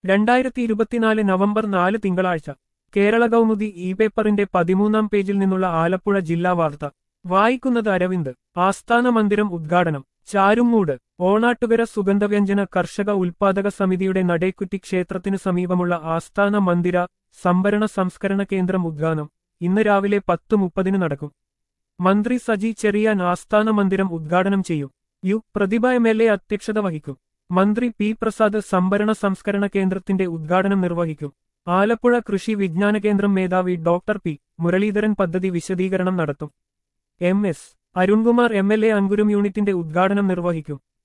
രണ്ടായിരത്തി ഇരുപത്തിനാല് നവംബർ നാല് തിങ്കളാഴ്ച കേരള കൗമുദി ഇ പേപ്പറിന്റെ പതിമൂന്നാം പേജിൽ നിന്നുള്ള ആലപ്പുഴ ജില്ലാ വാർത്ത വായിക്കുന്നത് അരവിന്ദ് ആസ്ഥാന മന്ദിരം ഉദ്ഘാടനം ചാരുമൂട് ഓണാട്ടുകര സുഗന്ധവ്യഞ്ജന കർഷക ഉൽപാദക സമിതിയുടെ നടേക്കുറ്റി ക്ഷേത്രത്തിനു സമീപമുള്ള ആസ്ഥാന മന്ദിര സംഭരണ സംസ്കരണ കേന്ദ്രം ഉദ്ഘാടനം ഇന്ന് രാവിലെ പത്ത് മുപ്പതിന് നടക്കും മന്ത്രി സജി ചെറിയാൻ ആസ്ഥാന മന്ദിരം ഉദ്ഘാടനം ചെയ്യും U Prathibha M L A അധ്യക്ഷത വഹിക്കും മന്ത്രി പി പ്രസാദ് സംഭരണ സംസ്കരണ കേന്ദ്രത്തിന്റെ ഉദ്ഘാടനം നിർവഹിക്കും ആലപ്പുഴ കൃഷി വിജ്ഞാന കേന്ദ്രം മേധാവി ഡോക്ടർ പി മുരളീധരൻ പദ്ധതി വിശദീകരണം നടത്തും M S Arunkumar M L A Ankuram യൂണിറ്റിന്റെ ഉദ്ഘാടനം നിർവഹിക്കും